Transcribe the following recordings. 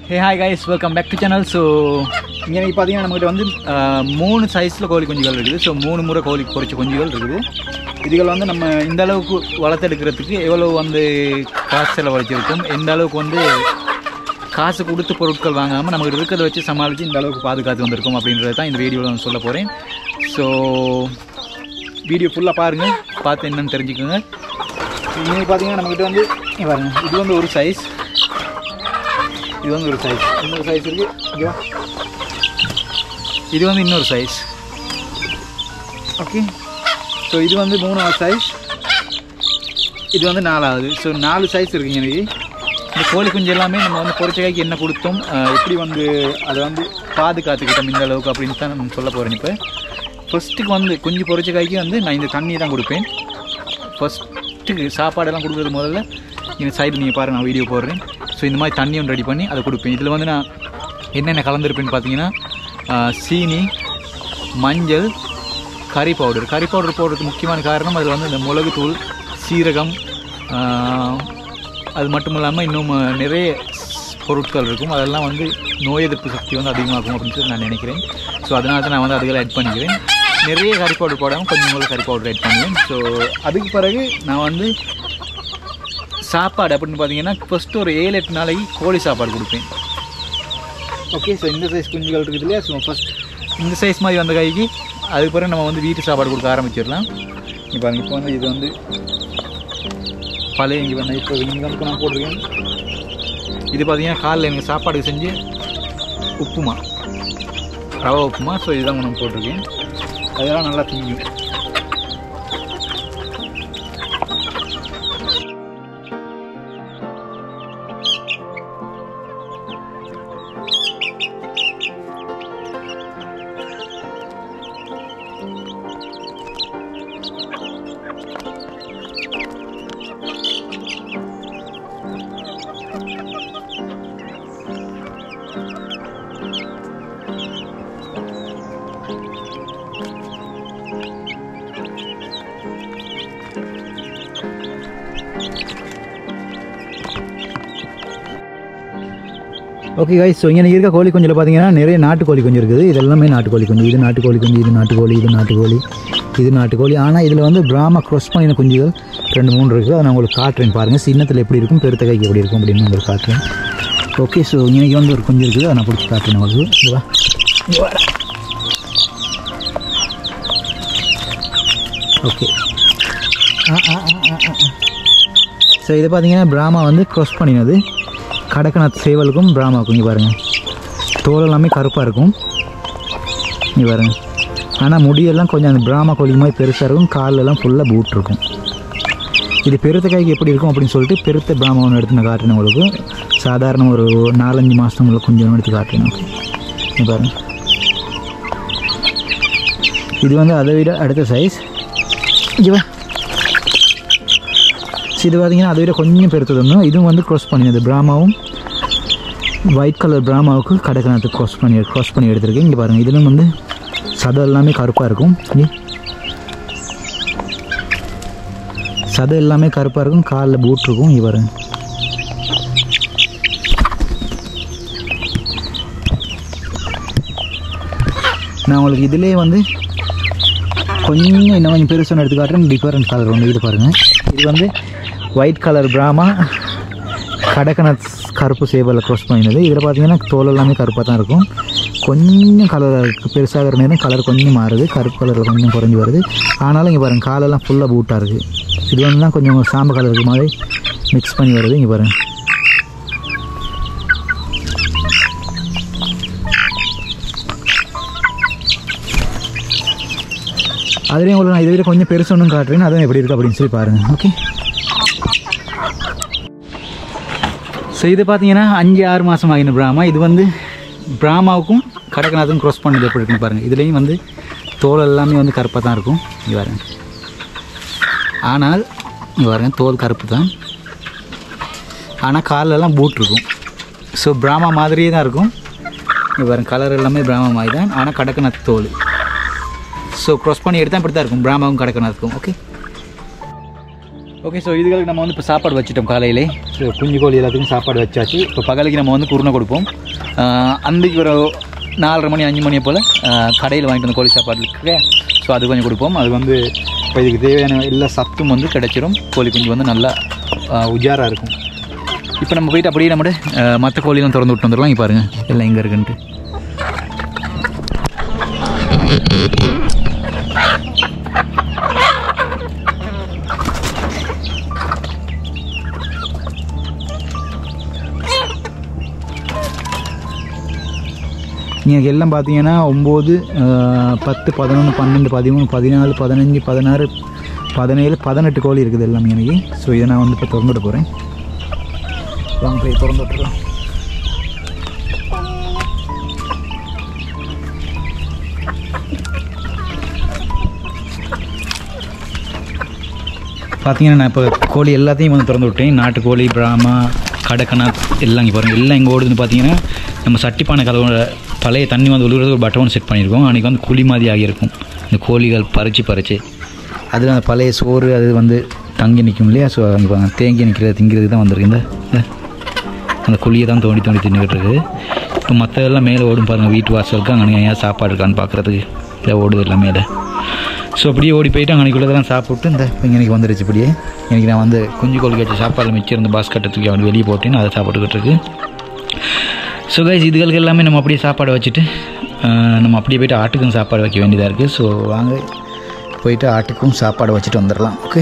Hey hi guys welcome back to channel so இங்கே பார்த்தீங்கன்னா நம்மகிட்ட வந்து ஆஹ், மூணு சைஸில் கோழி குஞ்சுகள் இருக்குது ஸோ மூணு முறை கோழி பொரிச்ச குஞ்சுகள் இருக்குது இதுகள் வந்து நம்ம இந்த அளவுக்கு வளர்த்தெடுக்கிறதுக்கு எவ்வளோ வந்து காசு செலவழிச்சிருக்கும் எந்த அளவுக்கு வந்து காசு கொடுத்து பொருட்கள் வாங்காமல் நமக்கு இருக்கிறத வச்சு சமாளித்து இந்த அளவுக்கு பாதுகாத்து வந்திருக்கோம் அப்படின்றது தான் இந்த வீடியோவில் நான் சொல்ல போகிறேன் ஸோ வீடியோ ஃபுல்லாக பாருங்கள் பார்த்து என்னன்னு தெரிஞ்சுக்கோங்க இன்னைக்கு பார்த்தீங்கன்னா நம்மக்கிட்ட வந்து இங்க பாருங்க இது வந்து ஒரு சைஸ் இது வந்து ஒரு சைஸ் இன்னொரு சைஸ் இருக்கு இங்க வா. இது வந்து இன்னொரு சைஸ் ஓகே ஸோ இது வந்து மூணாவது சைஸ் இது வந்து நாலாவது ஸோ நாலு சைஸ் இருக்குங்க எனக்கு இந்த கோழி குஞ்சு எல்லாமே நம்ம வந்து பொரிச்ச காய்க்கு என்ன கொடுத்தோம் அஹ் எப்படி வந்து அதை வந்து பாதுகாத்துக்கிட்டோம் இந்த அளவுக்கு அப்படின்னு தான் நான் சொல்ல போகிறேன் இப்போ ஃபஸ்ட்டுக்கு வந்து குஞ்சு பொரிச்ச காய்க்கு வந்து நான் இந்த தண்ணி தான் கொடுப்பேன் ஃபஸ்ட்டுக்கு சாப்பாடெல்லாம் கொடுக்குறது முதல்ல இந்த சைடு நீங்கள் பாருங்கள் நான் வீடியோ போடுறேன் ஸோ இந்த மாதிரி தண்ணி ஒன்று ரெடி பண்ணி அதை கொடுப்பேன் இதில் வந்து நான் என்னென்ன கலந்துருப்பேன்னு பார்த்தீங்கன்னா ஆஹ், சீனி மஞ்சள் கறி பவுடர் கறி பவுடர் போடுறதுக்கு முக்கியமான காரணம் அதில் வந்து இந்த மிளகுத்தூள் சீரகம் ஆஹ், அது மட்டும் இல்லாமல் இன்னும் நிறைய பொருட்கள் இருக்கும் அதெல்லாம் வந்து நோய் எதிர்ப்பு சக்தி வந்து அதிகமாகும் அப்படின்னு சொல்லி நான் நினைக்கிறேன் ஸோ அதனால தான் நான் வந்து அதுகளை ஆட் பண்ணிக்கிறேன் நிறைய கறி பவுடர் போடாமல் கொஞ்சம் கூட கறி பவுடர் ஆட் பண்ணுவேன் ஸோ அதுக்கு பிறகு நான் வந்து சாப்பாடு அப்படின்னு பார்த்தீங்கன்னா ஃபஸ்ட்டு ஒரு ஏழு எட்டு நாளைக்கு கோழி சாப்பாடு கொடுப்பேன் ஓகே ஸோ இந்த சைஸ் குஞ்சுகள் இருக்குது இல்லையா ஸோ ஃபஸ்ட் இந்த சைஸ் மாதிரி வந்த காய்க்கு அதுக்கு பிறகு நம்ம வந்து வீட்டு சாப்பாடு கொடுக்க ஆரம்பிச்சிடலாம் இப்போ பாருங்க இப்போ வந்து இது வந்து பழைய இங்கே வந்து இப்போ இங்கே வந்து இப்போ நான் போட்டிருக்கேன் இது பார்த்தீங்கன்னா காலைல எனக்கு சாப்பாடு செஞ்சு உப்புமா ரவை உப்புமா ஸோ இதுதான் நான் போட்டிருக்கேன் அதெல்லாம் நல்லா திங்கும் ஓகே கைஸ் ஸோ இங்கே இருக்க கோழி குஞ்சில் பார்த்தீங்கன்னா நிறைய நாட்டுக்கோழி குஞ்சு இருக்குது இது எல்லாமே நாட்டுக்கோழி குஞ்சு இது நாட்டுக்கோழி குஞ்சு இது நாட்டுக்கோழி இது நாட்டுக்கோழி இது நாட்டுக்கோழி ஆனால் இதில் வந்து பிராமா க்ராஸ் பண்ணின குஞ்சுகள் ரெண்டு மூணு இருக்குது அதை நான் உங்களுக்கு காட்டுறேன் பாருங்கள் சின்னத்தில் எப்படி இருக்கும் பெருத்த கைக்கு எப்படி இருக்கும் அப்படின்னு உங்களுக்கு காட்டுறேன் ஓகே ஸோ இன்னைக்கு வந்து ஒரு குஞ்சு இருக்குது அதை நான் பிடிச்சி காட்டுறேன் உங்களுக்கு இங்க வா. இங்க வாடா. ஓகே ஆ ஆ ஆ ஆ ஆ ஸோ இது பார்த்தீங்கன்னா பிராமா வந்து க்ராஸ் பண்ணினது கடக்கநாத் சேவலுக்கும் பிராமாவுக்கும் இங்கே பாருங்கள் தோல் எல்லாமே கருப்பாக இருக்கும் இங்கே பாருங்க ஆனால் முடியெல்லாம் கொஞ்சம் அந்த பிராமா கோழி மாதிரி பெருசாக இருக்கும் கால்ல எல்லாம் ஃபுல்லாக பூட் இருக்கும் இது பெருத்த காய்க்கு எப்படி இருக்கும் அப்படின்னு சொல்லிட்டு பெருத்த பிராமா ஒன்று எடுத்து நான் காட்டுறேன் உங்களுக்கு சாதாரண ஒரு நாலஞ்சு மாதத்துக்குள்ள கொஞ்சம் எடுத்து காட்டுறேன் ஓகே இங்கே பாருங்க இது வந்து அதை விட அடுத்த சைஸ் இங்கே வா So, இது பார்த்தீங்கன்னா அதை விட கொஞ்சம் பெருத்தது ஒன்று இதுவும் வந்து க்ராஸ் பண்ணினது பிராமாவும் ஒயிட் கலர் பிராமாவுக்கு கடக்கநாத்து க்ராஸ் பண்ணி க்ராஸ் பண்ணி எடுத்திருக்கேன் இங்கே பாருங்கள் இதிலும் வந்து சதை எல்லாமே கருப்பாக இருக்கும் இங்கே சதை எல்லாமே கருப்பாக இருக்கும் காலில் பூட் இருக்கும் இங்கே பாருங்க நான் உங்களுக்கு இதிலே வந்து கொஞ்சம் இன்னும் கொஞ்சம் பெருசாக எடுத்து காட்டுறேன் டிஃபரெண்ட் கலர் ஒன்று இது பாருங்கள் இது வந்து ஒயிட் கலர் பிராமா கடக்கநாத் கருப்பு சேவலில் க்ராஸ் பண்ணினது இதில் பார்த்தீங்கன்னா தோல் எல்லாமே கருப்பாக தான் இருக்கும் கொஞ்சம் கலர் பெருசாகிற நேரம் கலர் கொஞ்சம் மாறுது கருப்பு கலரில் கொஞ்சம் குறைஞ்சி வருது ஆனாலும் இங்கே பாருங்கள் காலெல்லாம் ஃபுல்லாக பூட்டாக இருக்குது இது வந்து தான் கொஞ்சம் சாம்பல் கலருக்கு மாதிரி மிக்ஸ் பண்ணி வருது இங்கே பாருங்கள் அதுலேயும் உங்களுக்கு நான் இதை விட கொஞ்சம் பெருசு ஒன்றும் காட்டுறேன் அதுவும் எப்படி இருக்குது அப்படின்னு சொல்லி பாருங்கள் ஓகே ஸோ இது பார்த்தீங்கன்னா அஞ்சு ஆறு மாதம் ஆகின பிராமா இது வந்து பிராமாவுக்கும் கடகநாத்துக்கும் க்ராஸ் பண்ணது எப்படி இருக்குன்னு பாருங்கள் இதுலேயும் வந்து தோல் எல்லாமே வந்து கருப்பாக தான் இருக்கும் இங்கே பாருங்க ஆனால் இங்கே பாருங்க தோல் கருப்பு தான் ஆனால் காலெல்லாம் பூட் இருக்கும் ஸோ பிராமா மாதிரியே தான் இருக்கும் இங்கே பாருங்க கலர் எல்லாமே பிராமா மாதிரி தான் ஆனால் கடக்கநாத் தோல் ஸோ க்ராஸ் பண்ணி எடுத்தால் இப்படி தான் இருக்கும் பிராமாவும் கடக்கநாத்துக்கும் ஓகே ஓகே ஸோ இதுகளுக்கு நம்ம வந்து இப்போ சாப்பாடு வச்சுட்டோம் காலையிலே ஸோ குஞ்சு கோழி எல்லாத்துக்கும் சாப்பாடு வச்சாச்சு இப்போ பகலுக்கு நம்ம வந்து குருணை கொடுப்போம் ஆஹ் அன்றைக்கு ஒரு நாலரை மணி அஞ்சு மணியை போல் கடையில் வாங்கிட்டு வந்த கோழி சாப்பாடு இருக்கு ஸோ அது கொஞ்சம் கொடுப்போம் அது வந்து இப்போ இதுக்கு தேவையான எல்லா சத்தும் வந்து கிடைச்சிரும் கோழி குஞ்சு வந்து நல்லா உஜாராக இருக்கும் இப்போ நம்ம போயிட்டு அப்படியே நம்ம மற்ற கோழிலாம் திறந்து விட்டு வந்துடலாம் இங்கே பாருங்கள் எல்லாம் எங்கே இருக்குன்ட்டு நீங்கள் எல்லாம் பார்த்தீங்கன்னா ஒம்பது பத்து பதினொன்று பன்னெண்டு பதிமூணு பதினாலு பதினஞ்சு பதினாறு பதினேழு பதினெட்டு கோழி இருக்குது எல்லாமே எனக்கு ஸோ இதை நான் வந்து இப்போ திறந்துட்டு போகிறேன் வாங்க போய் திறந்து விட்டுறோம் பார்த்தீங்கன்னா நான் இப்போ கோழி எல்லாத்தையும் வந்து திறந்து விட்டேன் நாட்டுக்கோழி பிராமா கடக்கநாத் எல்லாம் இங்கே பாருங்கள் எல்லாம் எங்கே ஓடுதுன்னு பார்த்தீங்கன்னா நம்ம சட்டிப்பானை கதவோட பழைய தண்ணி வந்து விழுகிறது ஒரு பட்டன் செட் பண்ணியிருக்கோம் அன்றைக்கி வந்து குழி மாதிரி ஆகியிருக்கும் இந்த கோழிகள் பறித்து பறித்து அதில் அந்த பழைய சோறு அது வந்து தங்கி நிற்கும் இல்லையா ஸோ அங்கே பாருங்க தேங்கி நிற்கிறது திங்கிறது தான் வந்திருக்கு இந்த இந்த அந்த குழியை தான் தோண்டி தோண்டி தின்னுக்கிட்டு இருக்குது இப்போ மற்றதெல்லாம் மேலே ஓடும் பாருங்கள் வீட்டு வாசலுக்கு அங்கே ஏன் சாப்பாடு இருக்கான்னு பார்க்குறதுக்கு இல்லை ஓடுது எல்லாம் மேலே ஸோ அப்படியே ஓடி போயிட்டு அன்றைக்குள்ளதெல்லாம் சாப்பிட்டு இந்த இங்கே எனக்கு வந்துருச்சு இப்படியே எனக்கு நான் வந்து குஞ்சு கோழி வச்சு சாப்பாடு மிச்சம் இருந்த பாஸ்கெட்டை தூக்கி அவன் வெளியே போட்டேன்னு அதை சாப்பிட்டுக்கிட்டு இருக்கு ஸோ கைஸ் இதுகளுக்கு எல்லாமே நம்ம அப்படியே சாப்பாடு வச்சுட்டு ஆஹ், நம்ம அப்படியே போயிட்டு ஆட்டுக்கும் சாப்பாடு வைக்க வேண்டியதாக இருக்குது ஸோ வாங்க போயிட்டு ஆட்டுக்கும் சாப்பாடு வச்சுட்டு வந்துடலாம் ஓகே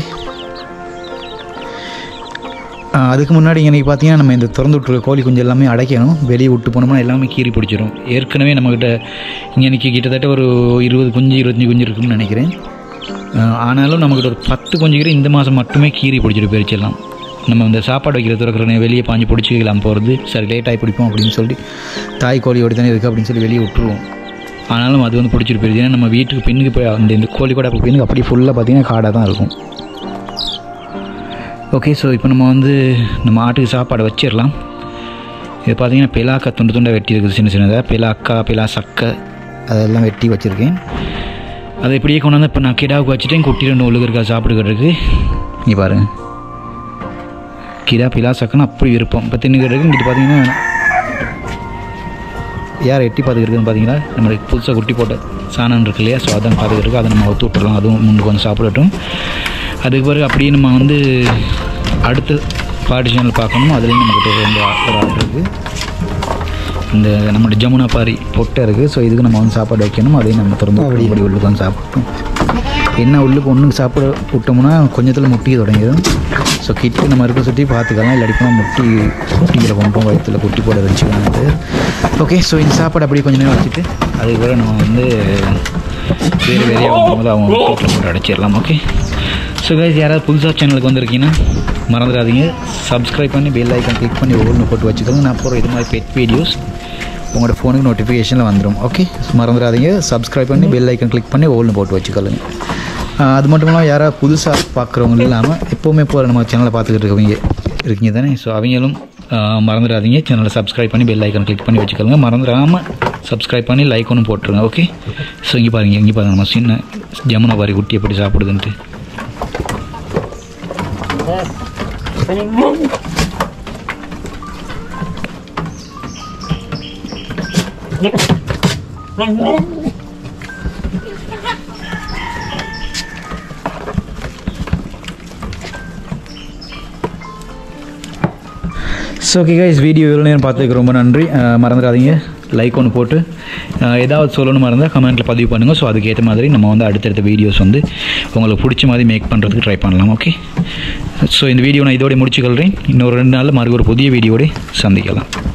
ஆஹ் அதுக்கு முன்னாடி இன்னைக்கு பார்த்தீங்கன்னா நம்ம இந்த திறந்து விட்டுருக்க கோழி குஞ்சு எல்லாமே அடைக்கணும் வெளியே விட்டு போனோம்னா எல்லாமே கீறி பிடிச்சிரும் ஏற்கனவே நம்மக்கிட்ட இங்கே இன்னைக்கு கிட்டத்தட்ட ஒரு இருபது குஞ்சு இருபத்தஞ்சி குஞ்சு இருக்குன்னு நினைக்கிறேன் ஆஹ் ஆனாலும் நம்மக்கிட்ட ஒரு பத்து குஞ்சுக்கிற இந்த மாதம் மட்டுமே கீறி பிடிச்சிட்டு போயிருச்சிடலாம் நம்ம இந்த சாப்பாடு வைக்கிற துறக்கிற வெளியே பாஞ்சு பிடிச்சிக்கலாம் போகிறது சரி லேட்டாகி பிடிப்போம் அப்படின்னு சொல்லி தாய் கோழியோடு தானே இருக்குது அப்படின்னு சொல்லி வெளியே விட்டுருவோம் ஆனாலும் அது வந்து பிடிச்சிட்டு போயிருது ஏன்னா நம்ம வீட்டுக்கு பின்னுக்கு போய் அந்த இந்த கோழி கூட பின்னுக்கு அப்படியே ஃபுல்லாக பார்த்தீங்கன்னா காடாக தான் இருக்கும் ஓகே ஸோ இப்போ நம்ம வந்து நம்ம ஆட்டுக்கு சாப்பாடு வச்சிடலாம் இது பார்த்தீங்கன்னா பிலாக்கா துண்டு துண்டாக வெட்டி இருக்குது சின்ன சின்னதாக பிலாக்கா பிலா சக்கை அதெல்லாம் வெட்டி வச்சுருக்கேன் அதை இப்படியே கொண்டு வந்து இப்போ நான் கிடாவுக்கு வச்சுட்டேன் குட்டி ரெண்டு ஒழுகு இருக்கா சாப்பிட்டுக்கிட்டு நீ பாருங்க கிடா பிலா சக்கைன்னு அப்படி விருப்பம் இப்போ தின்னுக்கிட்டு இருக்கு இங்கிட்டு பார்த்தீங்கன்னா யார் எட்டி பார்த்துக்கிட்டுன்னு பார்த்தீங்கன்னா நம்மளுக்கு புதுசாக குட்டி போட்ட சாணம் இருக்கு இல்லையா ஸோ அதான் பார்த்துக்கிட்டு இருக்கு அதை நம்ம ஒத்து விட்டுறலாம் அதுவும் முன்னுக்கு வந்து சாப்பிடட்டும் அதுக்கு பிறகு அப்படியே நம்ம வந்து அடுத்த பாட்டு சேனல் பார்க்கணும் அதுலேயும் நம்மக்கிட்ட ரெண்டு ஆ- ஒரு ஆள் இருக்குது இந்த நம்மளோட ஜமுனா பாரி பொட்டை இருக்குது ஸோ இதுக்கு நம்ம வந்து சாப்பாடு வைக்கணும் அதையும் நம்ம திறந்து அப்படி இப்படி உள்ளுக்கு வந்து சாப்பிட்டோம் என்ன உள்ளுக்கு ஒன்றுக்கு சாப்பிட விட்டோம்னா கொஞ்சத்தில் முட்டிக்க தொடங்கிடும் ஸோ கிட்ட நம்ம இருக்க சுற்றி பார்த்துக்கலாம் இல்லாட்டி போனால் முட்டி குட்டிகளை கொண்டோம் வயிற்றுல குட்டி போட வச்சுக்கலான்ட்டு ஓகே ஸோ இந்த சாப்பாடு அப்படியே கொஞ்ச நேரம் வச்சுட்டு அதுக்கப்புறம் நம்ம வந்து வேறு வேறையாக வரும்போது அவங்க வீட்டில் போட்டு அடைச்சிடலாம் ஓகே ஸோ கைஸ் யாராவது புதுசாக சேனலுக்கு வந்திருக்கீங்கன்னா மறந்துடாதீங்க சப்ஸ்கிரைப் பண்ணி பெல் ஐக்கான் கிளிக் பண்ணி ஒவ்வொன்று போட்டு வச்சுக்கோங்க நான் போகிற இது மாதிரி பெட் வீடியோஸ் உங்களோட ஃபோனுக்கு நோட்டிஃபிகேஷனில் வந்துடும் ஓகே மறந்துடாதீங்க சப்ஸ்கிரைப் பண்ணி பெல் ஐக்கன் கிளிக் பண்ணி ஒவ்வொன்று போட்டு வச்சுக்கொள்ளுங்க ஆஹ் அது மட்டும் இல்லாமல் யாராவது புதுசாக பார்க்குறவங்க இல்லாமல் எப்போவுமே போகிற நம்ம சேனலை பார்த்துக்கிட்டு இருக்கவங்க இருக்கீங்க தானே ஸோ அவங்களும் ஆஹ் மறந்துடாதீங்க சேனலை சப்ஸ்கிரைப் பண்ணி பெல் ஐக்கன் கிளிக் பண்ணி வச்சுக்கோங்க மறந்துடாமல் சப்ஸ்கிரைப் பண்ணி லைக் ஒன்று போட்டுருங்க ஓகே ஸோ இங்கே பாருங்க இங்கே பாருங்க நம்ம சின்ன ஜமுனா பாரி குட்டி எப்படி சாப்பிடுதுன்ட்டு ஸோ ஓகே கைஸ் வீடியோ இவ்வளோ நேரம் பார்த்ததுக்கு ரொம்ப நன்றி அஹ் மறந்துடாதீங்க லைக் ஒன்று போட்டு அஹ் ஏதாவது சொல்லணுமா இருந்தால் கமெண்ட்டில் பதிவு பண்ணுங்கள் ஸோ அதுக்கேற்ற மாதிரி நம்ம வந்து அடுத்தடுத்த வீடியோஸ் வந்து உங்களுக்கு பிடிச்ச மாதிரி மேக் பண்ணுறதுக்கு ட்ரை பண்ணலாம் ஓகே ஸோ இந்த வீடியோ நான் இதோட முடிச்சுக்கொள்கிறேன் இன்னொரு ரெண்டு நாளில் மறுபடியும் ஒரு புதிய வீடியோட சந்திக்கலாம்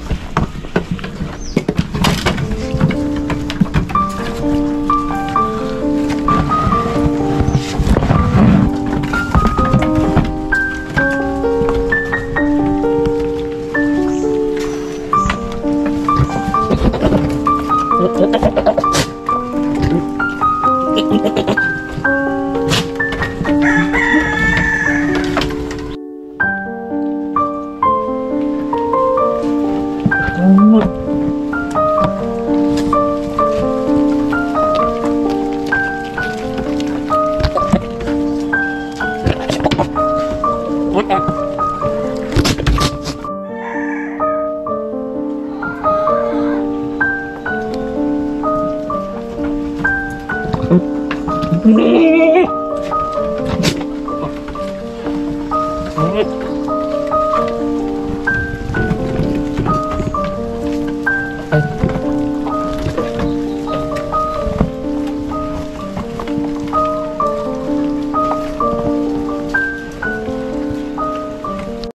அது